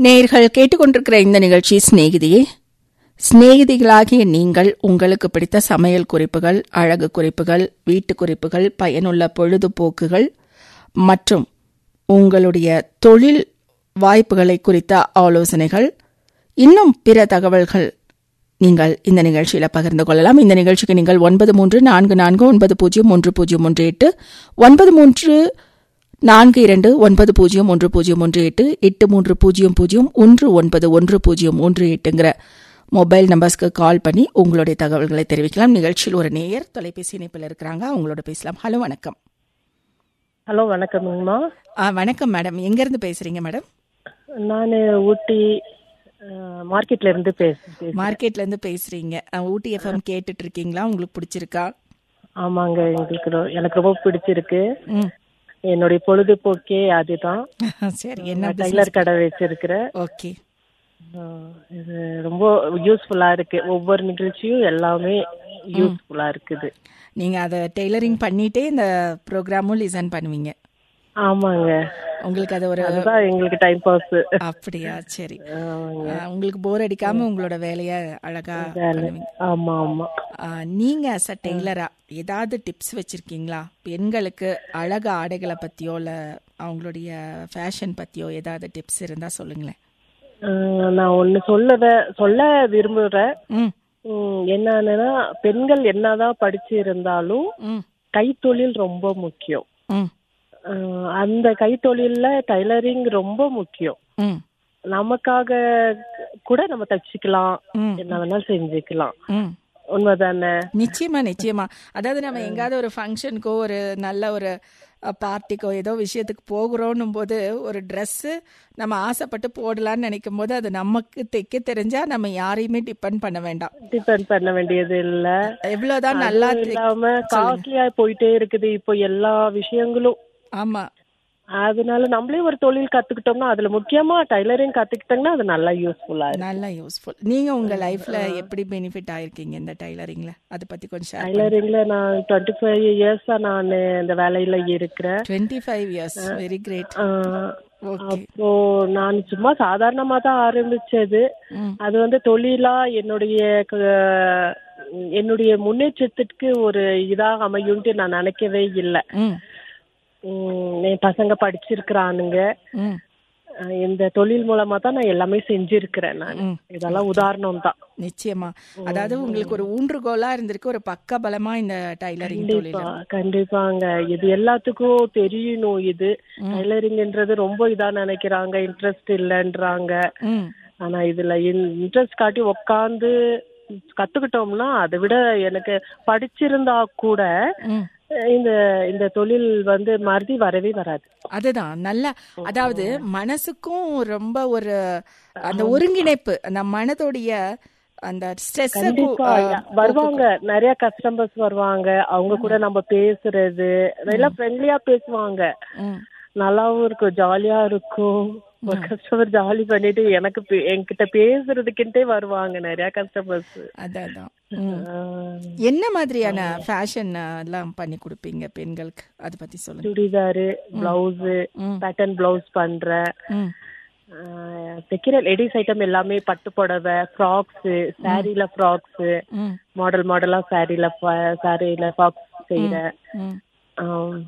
நேர்கள் கேட்டுக்கொண்டிருக்கிற இந்த நிகழ்ச்சி சிநேகிதியே சிநேகிதிகளாகிய நீங்கள் உங்களுக்கு பிடித்த சமையல் குறிப்புகள் அழகு குறிப்புகள் வீட்டு குறிப்புகள் பயனுள்ள பொழுதுபோக்குகள் மற்றும் உங்களுடைய தொழில் வாய்ப்புகளை குறித்த ஆலோசனைகள் இன்னும் பிற தகவல்கள் நீங்கள் இந்த நிகழ்ச்சியில் பகிர்ந்து கொள்ளலாம் இந்த நிகழ்ச்சிக்கு நீங்கள் ஒன்பது மூன்று நான்கு நான்கு ஒன்பது பூஜ்ஜியம் ஒன்று பூஜ்ஜியம் ஒன்று எட்டு ஒன்பது மூன்று நான்கு இரண்டு ஒன்பது பூஜ்ஜியம் ஒன்று பூஜ்ஜியம் ஒன்று எட்டு எட்டு மூன்று பூஜ்ஜியம் பூஜ்ஜியம் ஒன்று ஒன்பது ஒன்று பூஜ்ஜியம் ஒன்று எட்டுங்கிற மொபைல் நம்பர்ஸ்க்கு கால் பண்ணி உங்களுடைய தகவல்களை தெரிவிக்கலாம் நிகழ்ச்சியில் ஒரு நேயர் தொலைபேசி இணைப்பில் இருக்கிறாங்க அவங்களோட பேசலாம் ஹலோ வணக்கம் ஹலோ வணக்கம்ங்கம்மா ஆ, வணக்கம் மேடம் எங்கேருந்து பேசுறீங்க மேடம் நான் ஊட்டி மார்க்கெட்ல இருந்து பேசுறேன் மார்க்கெட்ல இருந்து பேசுறீங்க ஆ, ஊட்டி எஃப்எம் கேட்டுட்டு இருக்கீங்களா உங்களுக்கு பிடிச்சிருக்கா ஆமாங்க எங்களுக்கு ரொ- எனக்கு ரொம்ப பிடிச்சிருக்கு ம் என்னுடைய பொழுதுபோக்கே அதுதான் சரி என்ன நான் டைலர் கடை வச்சிருக்கிறேன் ஓகே ஆஹ் இது ரொம்ப யூஸ்ஃபுல்லா இருக்கு ஒவ்வொரு நிகழ்ச்சியும் எல்லாமே யூஸ்ஃபுல்லா இருக்குது நீங்க அதை டெய்லரிங் பண்ணிட்டே இந்த ப்ரோக்ராமும் லிசன் பண்ணுவீங்க ஆமாங்க உங்களுக்கு அது ஒரு அதுதான் எங்களுக்கு டைம் பாஸ் அப்படியா சரி ஆ, உங்களுக்கு போர் அடிக்காம உங்களோட வேலைய அழகா பண்ணுவீங்க ஆமா ஆமா ஆ, நீங்க அஸ் அ டெய்லரா ஏதாவது டிப்ஸ் வச்சிருக்கீங்களா பெண்களுக்கு அழகு ஆடைகளை பத்தியோ இல்ல அவங்களுடைய ஃபேஷன் பத்தியோ ஏதாவது டிப்ஸ் இருந்தா சொல்லுங்களேன் ஆஹ் நான் ஒண்ணு சொல்லத சொல்ல விரும்புறேன் ம் உம் என்னன்னா பெண்கள் என்னதான் படிச்சு இருந்தாலும் ம் கைத்தொழில் ரொம்ப முக்கியம் ம் அஹ் அந்த கைத்தொழில்ல டைலரிங் ரொம்ப முக்கியம் ம் நமக்காக கூட நம்ம தச்சுக்கலாம் ம். என்ன வேணாலும் செஞ்சுக்கலாம் ம் உண்மைதானே நிச்சயமா நிச்சயமா அதாவது நம்ம எங்காவது ஒரு ஃபங்க்ஷனுக்கோ ஒரு நல்ல ஒரு பார்ட்டிக்கோ ஏதோ விஷயத்துக்கு போகிறோன்னும் போது ஒரு ட்ரெஸ்ஸு நம்ம ஆசைப்பட்டு போடலாம்னு நினைக்கும் போது அது நமக்கு தைக்க தெரிஞ்சா நம்ம யாரையுமே டிபெண்ட் பண்ண வேண்டாம் டிபெண்ட் பண்ண வேண்டியது இல்ல எவ்வளவுதான் நல்லா அதுவும் தை- இல்லாம காஸ்ட்லியா போயிட்டே இருக்குது இப்போ எல்லா விஷயங்களும் ஆமா அதனால நம்மளே ஒரு தொழில் கத்துக்கிட்டோம்னா அதுல முக்கியமா டைலரிங் கத்துக்கிட்டோம்னா அது நல்லா யூஸ்ஃபுல்லா இருக்கு நல்லா யூஸ்ஃபுல் நீங்க உங்க லைஃப்ல எப்படி பெனிஃபிட் ஆயிருக்கீங்க இந்த டைலரிங்ல அதை பத்தி கொஞ்சம் ஷேர் டைலரிங்ல நான் டுவெண்ட்டி ஃபைவ் இயர்ஸா நான் இந்த வேலையில இருக்கிறேன் twenty five years very great ah okay அப்போ நான் சும்மா சாதாரணமா தான் ஆரம்பிச்சது ம் அது வந்து தொழிலா என்னுடைய க- என்னுடைய முன்னேற்றத்திற்கு ஒரு இதாக அமையும்ட்டு நான் நினைக்கவே இல்லை ம் என் பசங்க படிச்சிருக்கிறானுங்க ம் அஹ் இந்த தொழில் மூலமா தான் நான் எல்லாமே செஞ்சிருக்கிறேன் நான் ம். இதெல்லாம் உதாரணம் தான் நிச்சயமா அதாவது உங்களுக்கு ஒரு ஊன்றுகோலா இருந்திருக்கு ஒரு பக்க பலமா இந்த டைலரிங் தொழில் கண்டிப்பா கண்டிப்பாங்க இது எல்லாத்துக்கும் தெரியணும் இது டைலரிங்ன்றது ரொம்ப இதா நினைக்கிறாங்க இன்ட்ரெஸ்ட் இல்லைன்றாங்க ம் ஆனா இதுல இன்ட்ரெஸ்ட் காட்டி உக்காந்து கத்துக்கிட்டோம்னா அதை விட எனக்கு படிச்சிருந்தா கூட ம் இந்த இந்த தொழில் வந்து மறுதி வரவே வராது அதுதான் நல்ல அதாவது மனசுக்கும் ரொம்ப ஒரு அந்த ஒருங்கிணைப்பு அந்த மனதோடைய அந்த ஸ்ட்ரெஸ் கண்டிப்பா வருவாங்க நிறைய கஸ்டமர்ஸ் வருவாங்க அவங்க கூட நம்ம பேசுறது எல்லாம் ஃப்ரெண்ட்லியா பேசுவாங்க நல்லாவும் இருக்கும் ஜாலியா இருக்கும் ஒரு கஸ்டமர் ஜாலி பண்ணிட்டு எனக்கு பே- என்கிட்ட பேசுறதுக்கிட்டே வருவாங்க நிறைய கஸ்டமர்ஸ் அதான் அதான். ம். என்ன மாதிரியான ஃபேஷன் எல்லாம் பண்ணி கொடுப்பீங்க பெண்களுக்கு அதை பத்தி சொல்லுங்க சுடிதாரு பிளவுஸ் ம். பேட்டர்ன் பிளவுஸ் பண்றேன் ம் ஆஹ் தைக்கிற லேடிஸ் ஐட்டம் எல்லாமே பட்டு புடவை ஃப்ராக்ஸ் சாரீல ஃப்ராக்ஸ் ம் மாடல் மாடலா சாரீல சாரீல ஃப்ராக்ஸ் செய்யறேன் ம் ஆம்,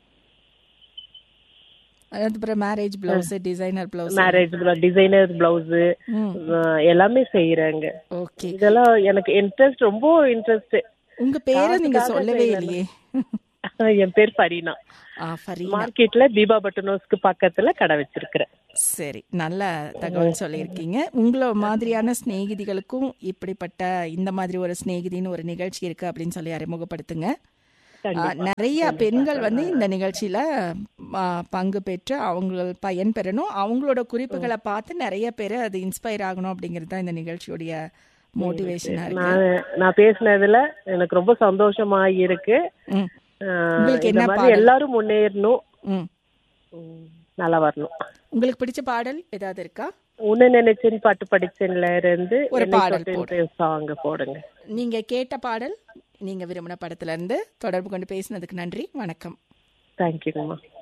அதுக்கப்புறம் marriage blouse designer blouse marriage designer blouse ம் எல்லாமே செய்யறேங்க ஓகே இதெல்லாம் எனக்கு இன்ட்ரெஸ்ட் ரொம்ப இன்ட்ரெஸ்ட் உங்க பேரை நீங்க சொல்லவே இல்லையே என் பேர் ஃபரீனா ஆ ஃபரி மார்க்கெட்ல தீபா பட்டனோஸ்க்கு பக்கத்துல கடை வச்சிருக்கிறேன் சரி நல்ல தகவல் சொல்லியிருக்கீங்க உங்கள மாதிரியான சிநேகிதிகளுக்கும் இப்படிப்பட்ட இந்த மாதிரி ஒரு சிநேகிதின்னு ஒரு நிகழ்ச்சி இருக்கு அப்படின்னு சொல்லி அறிமுகப்படுத்துங்க ஆ, நிறைய பெண்கள் வந்து இந்த நிகழ்ச்சியில ஆ, பங்கு பெற்று அவங்க பயன் பெறணும் அவங்களோட குறிப்புகளை பார்த்து நிறைய பேர் அது இன்ஸ்பயர் ஆகணும் அப்படிங்கிறது தான் இந்த நிகழ்ச்சியுடைய மோட்டிவேஷனா இருக்கு நான் நான் பேசினதுல எனக்கு ரொம்ப சந்தோஷமா இருக்கு ம் ஆஹ் உங்களுக்கு இந்த என்ன மாதிரி பாடல்? எல்லாரும் முன்னேறணும் ம் உம், நல்லா வரணும் உங்களுக்கு பிடிச்ச பாடல் ஏதாவது இருக்கா உன்னை நினைச்சேன் பாட்டு படிச்சேன்ல இருந்து ஒரு என்னை பாடல் தொட்டேன் சாங் போடுங்க நீங்க கேட்ட பாடல் நீங்க விரும்பின படத்துல இருந்து தொடர்பு கொண்டு பேசினதுக்கு நன்றி வணக்கம் தேங்க்யூங்கம்மா